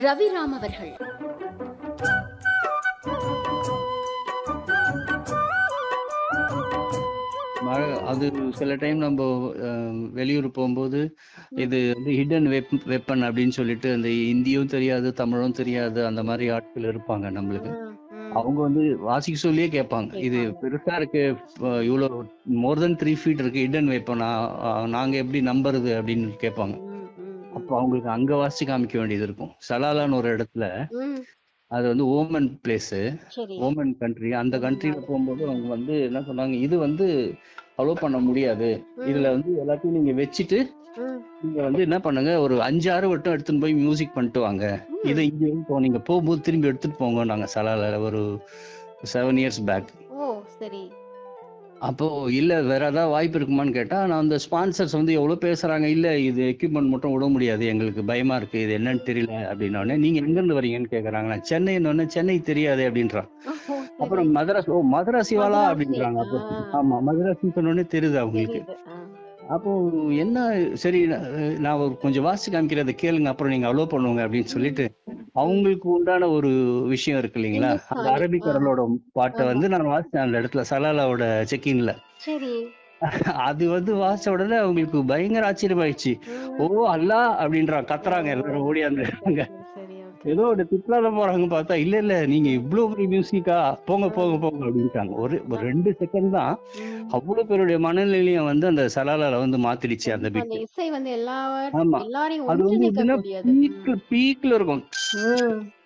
ரவிராம் அவர்கள் மழை அது சில டைம் நம்ம அஹ், வெளியூர் போகும்போது இது வந்து ஹிடன் வெப் வெப்பன் அப்படின்னு சொல்லிட்டு அந்த இந்தியும் தெரியாது தமிழும் தெரியாது அந்த மாதிரி ஆட்கள் இருப்பாங்க நம்மளுக்கு அவங்க வந்து வாசிக்க சொல்லியே கேட்பாங்க இது பெருசா இருக்கு அஹ், இவ்வளவு மோர் தென் த்ரீ ஃபீட் இருக்கு ஹிடன் வெப்பன் நாங்க எப்படி நம்புறது அப்படின்னு கேட்பாங்க அப்போ அவங்களுக்கு அங்க வாசிச்சு காமிக்க வேண்டியது இருக்கும் சலாலான்னு ஒரு இடத்துல அது வந்து ஓமன் பிளேஸ் சரி ஓமன் கண்ட்ரி அந்த கண்ட்ரில போகும்போது அவங்க வந்து என்ன சொன்னாங்க இது வந்து அலோ பண்ண முடியாது இதுல வந்து எல்லாத்தையும் நீங்க வச்சுட்டு நீங்க வந்து என்ன பண்ணுங்க ஒரு அஞ்சாறு வட்டம் எடுத்துன்னு போய் மியூசிக் பண்ணிட்டு வாங்க இதை இங்க இப்போ நீங்க போகும்போது திரும்பி எடுத்துட்டு போங்க நாங்க சலால ஒரு செவன் இயர்ஸ் பேக் ஓ சரி அப்போ இல்ல வேற ஏதாவது வாய்ப்பு இருக்குமான்னு கேட்டா நான் அந்த ஸ்பான்சர்ஸ் வந்து எவ்வளவு பேசுறாங்க இல்ல இது எக்யூப்மெண்ட் மட்டும் விட முடியாது எங்களுக்கு பயமா இருக்கு இது என்னன்னு தெரியல அப்படின்ன உடனே நீங்க எங்க இருந்து வரீங்கன்னு கேக்குறாங்க நான் சென்னை உடனே சென்னை தெரியாது அப்படின்றான் ஓஹோ, சரி. அப்புறம் மதராஸ் ஓ மதராசிவாலா மதராசி, அப்படின்றாங்க அப்போ ஆ. ஆமா மதராசின்னு சொன்ன உடனே தெரியுது அவங்களுக்கு தெரியுது. ஆ. அப்போ என்ன சரி நான் நான் ஒரு கொஞ்சம் வாசிச்சு காமிக்கிறத கேளுங்க அப்புறம் நீங்க அலோ பண்ணுங்க அப்படின்னு சொல்லிட்டு அவங்களுக்கு உண்டான ஒரு விஷயம் இருக்கு இல்லைங்களா அந்த இந்துஸ்தானி, அரபிக்கரலோட பாட்டை வந்து நான் வாசிச்சேன் அந்த இடத்துல சலாலாவோட செக்கின்ல சரி அது வந்து வாசிச்ச உடனே அவங்களுக்கு பயங்கர ஆச்சரியமாயிடுச்சு ஓ அல்லா அப்படின்றாங்க கத்துறாங்க எல்லாரும் ஓடியாந்துறாங்க சரி ஓகே ஏதோ ஒரு திட்லாத போறாங்க பார்த்தா இல்ல இல்ல நீங்க இவ்வளவு பெரிய மியூசிக்கா போங்க போங்க போங்க அப்படின்ட்டாங்க ஒரு ஒரு ரெண்டு செகண்ட் தான் அவ்வளவு பேருடைய மனநிலையும் வந்து அந்த சலாலால வந்து மாத்திடுச்சு அந்த அந்த பீட் இசை வந்து எல்லா ஆமா. எல்லாரையும் அது வந்து ஒன்றிணைக்க எப்படின்னா கூடியது பீக்ல பீக்ல இருக்கும் ம்.